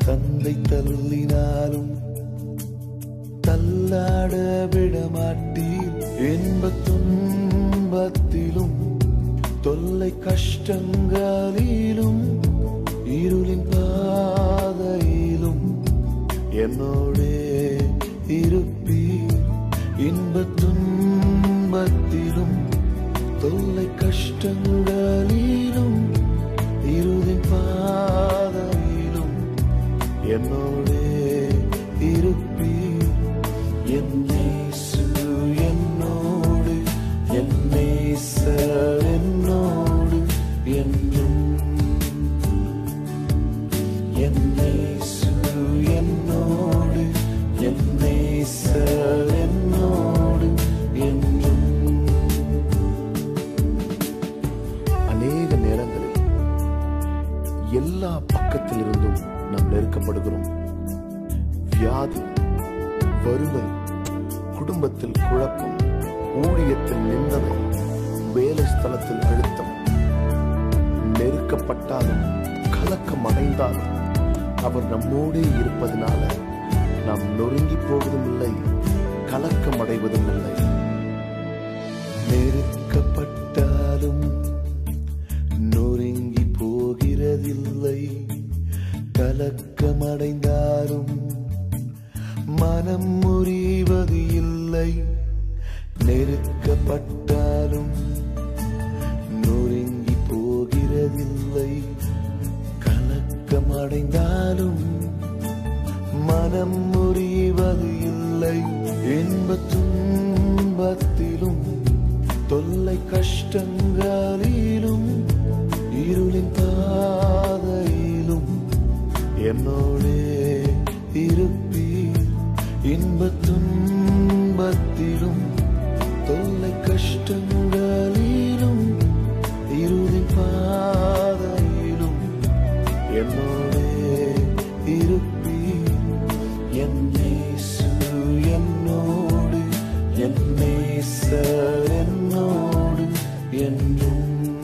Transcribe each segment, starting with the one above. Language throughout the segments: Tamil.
தந்தை தள்ளினாலும் தள்ளாட விடமாட்டீர் இன்ப துன்பத்திலும் தொல்லை கஷ்டங்களிலும் இருளின் பாதையிலும் என்னோடே இருப்பீர் இன்ப துன்பத்திலும் தொல்லை கஷ்டங்களிலும் இருளின் பாதையிலும் என்னோடே இருப்பீர் என் இயேசு என்னோடு என் நேசர் என்னோடு என்றும் என் இயேசு என்னோடு என் நேசர் என்னோடு என்றும் அநேக நேரங்களில் எல்லா பக்கத்திலிருந்தும் நாம் நெருக்கப்படுகிறோம் வியாதி வறுமை குடும்பத்தில் குழப்பம் ஊழியத்தில் நிந்தனை வேலை ஸ்தலத்தில் அழுத்தம் நெருக்கப்பட்டாலும் கலக்கம் அடைந்தாலும் அவர் நம்மோடே இருப்பதனால நாம் நொறுங்கி போவதும் இல்லை கலக்கம் அடைவதும் இல்லை நெருக்கப்பட்டாலும் நொறுங்கி போகிறதில்லை கலக்கமடைந்தாலும் மனம் முறிவது இல்லை நெருக்கப்பட்டாலும் நொறுங்கி போகிறதில்லை கலக்கமடைந்தாலும் மனம் முறிவது இல்லை இன்ப துன்பத்திலும் தொல்லை கஷ்டங்களிலும் இருளின் பாதையிலும் என்னோடே இருப்பீர் இன்ப துன்பத்திலும் தொல்லை கஷ்டங்களிலும் இருளின் பாதையிலும் என்னோடே இருப்பீர் என் இயேசு என்னோடு என் நேசர் என்னோடு என்றும்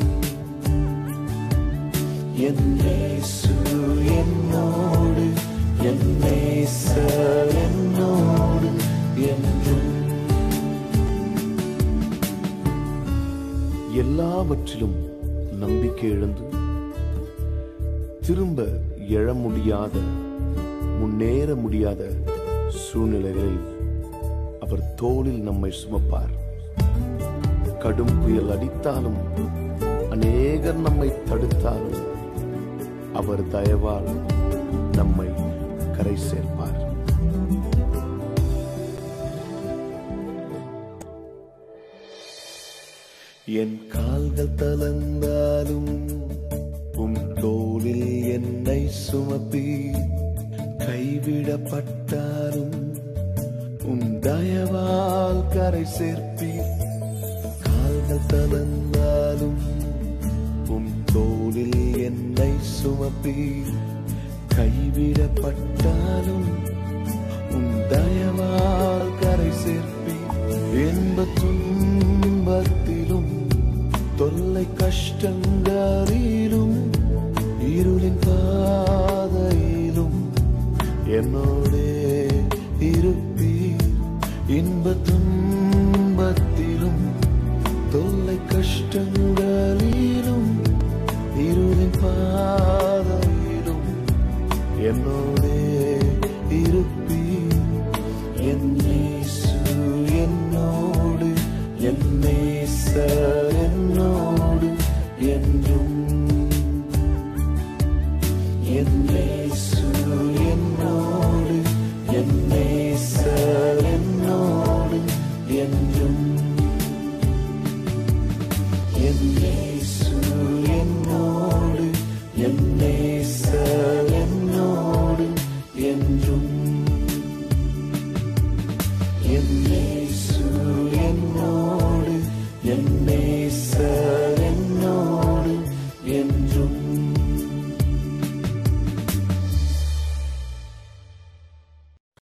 என் இயேசு என்னோடு என் நேசர் என்னோடு என்றும் எல்லாவற்றிலும் நம்பிக்கை இழந்து திரும்ப எழ முடியாத முன்னேற முடியாத சூழ்நிலைகளில் அவர் தோளில் நம்மை சுமப்பார் கடும் புயல் அடித்தாலும் அநேகர் நம்மை தடுத்தாலும் அவர் தயவால் நம்மை கரை சேர்ப்பார் என் கால்கள் தளர்ந்தாலும் உம் தோளில் என்னை சுமப்பி கைவிடப்பட்டாலும் உம் தயவால் கரை சேர்ப்பீர் கால்கள் தளர்ந்தாலும் உம் தோளில் என்னை சுமப்பி கைவிடப்பட்டாலும் உம் தயவால் கரை சேர்ப்பீர் இன்ப துன்பத்திலும் தொல்லை கஷ்டங்களிலும் இருளின் பாதையிலும் என்னோடே இருப்பீர் இன்ப துன்பத்திலும் தொல்லை கஷ்டங்களிலும் இருளின் பாதையிலும் என்னோடே இருப்பீர் என் இயேசு என்னோடு என் நேசர் என்னோடு என்றும்